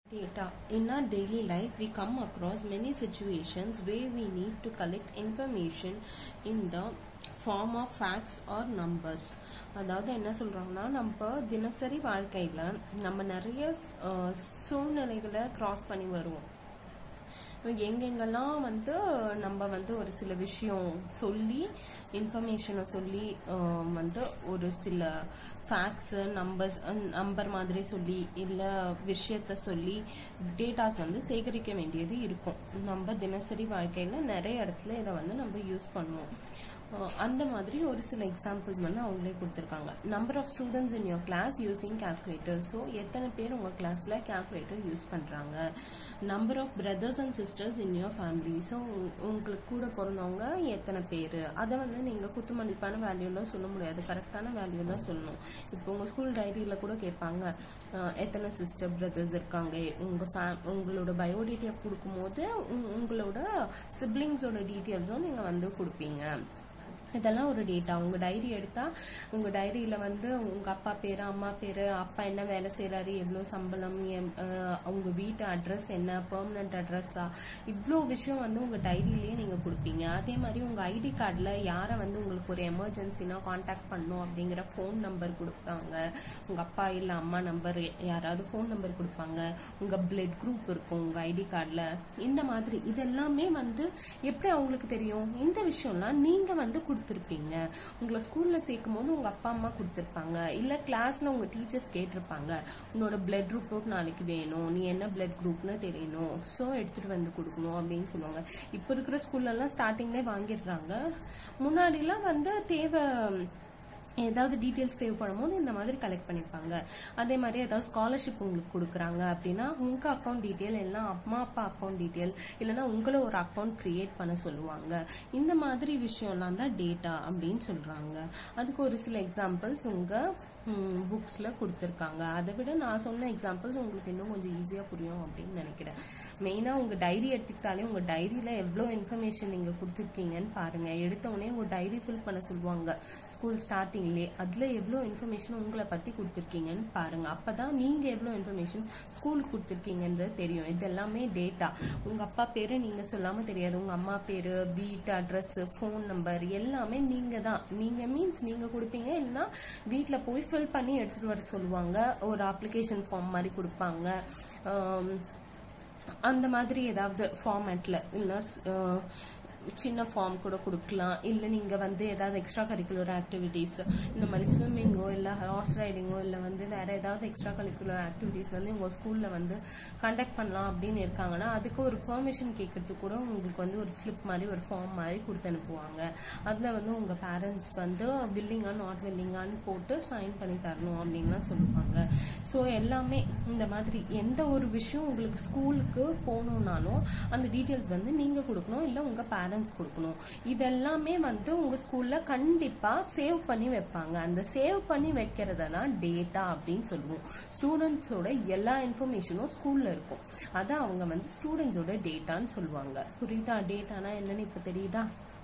Data. In our daily life, we come across many situations where we need to collect information in the form of facts or numbers. அதாவது என்ன சொல்றாங்கன்னா நம்ம தினசரி வாழ்க்கையில நம்ம நிறைய அஹ், சூழ்நிலைகளை கிராஸ் பண்ணி வருவோம் எங்கெங்கெல்லாம் வந்து நம்ம வந்து ஒரு சில விஷயம் சொல்லி இன்ஃபர்மேஷனை சொல்லி ஆஹ், வந்து ஒரு சில ஃபேக்ட்ஸ் நம்பர்ஸ் நம்பர் மாதிரி சொல்லி இல்ல விஷயத்த சொல்லி டேட்டாஸ் வந்து சேகரிக்க வேண்டியது இருக்கும் நம்ம தினசரி வாழ்க்கையில நிறைய இடத்துல இதை வந்து நம்ம யூஸ் பண்ணுவோம் அஹ் அந்த மாதிரி ஒரு சில எக்ஸாம்பிள்ஸ் வந்து அவங்களே கொடுத்துருக்காங்க number of students in your class using calculator so எத்தனை பேர் உங்க கிளாஸ்ல calculator யூஸ் பண்றாங்க number of brothers and sisters in your family so உங்களுக்கு கூட பிறந்தவங்க எத்தனை பேர் அதை வந்து நீங்க குத்துமதிப்பான வேல்யூல சொல்ல முடியாது கரெக்டான வேல்யூல சொல்லணும் இப்போ உங்க ஸ்கூல் டைரியில கூட கேட்பாங்க அஹ் எத்தனை சிஸ்டர் பிரதர்ஸ் இருக்காங்க உங்க fam- உங்களோட பயோடேட்டா கொடுக்கும்போது உங்க- உங்களோட சிப்ளிங்ஸோட டீட்டெயில்ஸும் நீங்க வந்து கொடுப்பீங்க இதெல்லாம் ஒரு டேட்டா உங்க டைரி எடுத்தா உங்க டைரியில வந்து உங்க அப்பா பேரு அம்மா பேரு அப்பா என்ன வேலை செய்யறாரு எவ்வளவு சம்பளம் எம்- அஹ் உங்க வீட்டு அட்ரஸ் என்ன பெர்மனன்ட் அட்ரஸா இவ்வளோ விஷயம் வந்து உங்க டைரியிலேயே நீங்க கொடுப்பீங்க அதே மாதிரி உங்க ஐடி கார்டுல யாரை வந்து உங்களுக்கு ஒரு எமர்ஜென்சினா காண்டாக்ட் பண்ணும் அப்படிங்கிற ஃபோன் நம்பர் கொடுப்பாங்க உங்க அப்பா இல்ல அம்மா நம்பர் யாராவது ஃபோன் நம்பர் கொடுப்பாங்க உங்க பிளட் குரூப் இருக்கும் உங்க ஐடி கார்டுல இந்த மாதிரி இதெல்லாமே வந்து எப்படி அவங்களுக்கு தெரியும் இந்த விஷயம்லாம் நீங்க வந்து கொடுத்துருப்பீங்க உங்களை ஸ்கூல்ல சேர்க்கும் போது உங்க அப்பா அம்மா கொடுத்துருப்பாங்க இல்ல கிளாஸ்ல உங்க டீச்சர்ஸ் கேட்டிருப்பாங்க உன்னோட பிளட் ரிப்போர்ட் நாளைக்கு வேணும் நீ என்ன பிளட் குரூப்னு தெரியணும் ஸோ எடுத்துட்டு வந்து கொடுக்கணும் அப்படின்னு சொல்லுவாங்க இப்போ இருக்கிற ஸ்கூல்ல எல்லாம் ஸ்டார்டிங்லேயே வாங்கிடுறாங்க முன்னாடிலாம் வந்து தேவை ஏதாவது டீட்டெயில்ஸ் தேவைப்படும் போது இந்த மாதிரி கலெக்ட் பண்ணிருப்பாங்க அதே மாதிரி ஏதாவது ஸ்காலர்ஷிப் உங்களுக்கு கொடுக்குறாங்க அப்படின்னா உங்க அக்கௌண்ட் டீட்டெயில் எல்லாம் அம்மா அப்பா அக்கௌண்ட் டீட்டெயில் இல்லைன்னா உங்களை ஒரு அக்கௌண்ட் கிரியேட் பண்ண சொல்லுவாங்க இந்த மாதிரி விஷயம்லாம் தான் டேட்டா அப்படின்னு சொல்றாங்க அதுக்கு ஒரு சில எக்ஸாம்பிள்ஸ் உங்க புக்ஸ்ல கொடுத்துருக்காங்க அதை விட நான் சொன்ன எக்ஸாம்பிள்ஸ் உங்களுக்கு இன்னும் கொஞ்சம் ஈஸியா புரியும் அப்படின்னு நினைக்கிறேன் மெயினா உங்க டைரி எடுத்துக்கிட்டாலே உங்க டைரியில எவ்வளவு இன்ஃபர்மேஷன் நீங்க கொடுத்துருக்கீங்கன்னு பாருங்க எடுத்த உடனே உங்க டைரி ஃபில் பண்ண சொல்லுவாங்க ஸ்கூல் ஸ்டார்டிங்லேயே அதுல எவ்வளவு இன்ஃபர்மேஷன் உங்களை பத்தி கொடுத்துருக்கீங்கன்னு பாருங்க அப்பதான் நீங்க எவ்வளவு இன்ஃபர்மேஷன் ஸ்கூல் கொடுத்துருக்கீங்கன்றது தெரியும் இது எல்லாமே டேட்டா உங்க அப்பா பேரு நீங்க சொல்லாம தெரியாது உங்க அம்மா பேரு வீட்டு அட்ரஸ் ஃபோன் நம்பர் எல்லாமே நீங்க தான் நீங்க மீன்ஸ் நீங்க கொடுப்பீங்க இல்லைன்னா வீட்ல போய் ஃபில் பண்ணி எடுத்துட்டு வர சொல்லுவாங்க ஒரு அப்ளிகேஷன் ஃபார்ம் மாதிரி கொடுப்பாங்க ஆம், அந்த மாதிரி ஏதாவது ஃபார்மேட்ல இல்ல சின்ன ஃபார்ம் கூட கொடுக்கலாம் இல்ல நீங்க வந்து ஏதாவது எக்ஸ்ட்ரா கரிக்குலர் ஆக்டிவிட்டீஸ் இந்த மாதிரி ஸ்விம்மிங்கோ இல்ல ஹார்ஸ் ரைடிங்கோ இல்ல வந்து வேற ஏதாவது எக்ஸ்ட்ரா கரிக்குலர் ஆக்டிவிட்டீஸ் வந்து உங்க ஸ்கூல்ல வந்து கண்டக்ட் பண்ணலாம் அப்படின்னு இருக்காங்கன்னா அதுக்கு ஒரு பெர்மிஷன் கேட்கறதுக்கு கூட உங்களுக்கு வந்து ஒரு ஸ்லிப் மாதிரி ஒரு ஃபார்ம் மாதிரி கொடுத்து அனுப்புவாங்க அதுல வந்து உங்க பேரண்ட்ஸ் வந்து வில்லிங்கா நாட் வில்லிங்கான்னு போட்டு சைன் பண்ணி தரணும் அப்படின்லாம் சொல்லுவாங்க ஸோ எல்லாமே இந்த மாதிரி எந்த ஒரு விஷயம் உங்களுக்கு ஸ்கூலுக்கு போகணும்னாலும் அந்த டீட்டெயில்ஸ் வந்து நீங்க கொடுக்கணும் இல்ல உங்க பேரண்ட்ஸ் கொடுக்கணும் இதெல்லாமே வந்து உங்க ஸ்கூல்ல கண்டிப்பா சேவ் பண்ணி வைப்பாங்க அந்த சேவ் பண்ணி வைக்கிறத தான் டேட்டா அப்படின்னு சொல்லுவோம் ஸ்டூடெண்ட்ஸோட எல்லா இன்ஃபர்மேஷனும் ஸ்கூல்ல இருக்கும் அதான் அவங்க வந்து ஸ்டூடெண்ட்ஸோட டேட்டான்னு சொல்லுவாங்க புரியுதா டேட்டானா என்னன்னு இப்ப தெரியுதா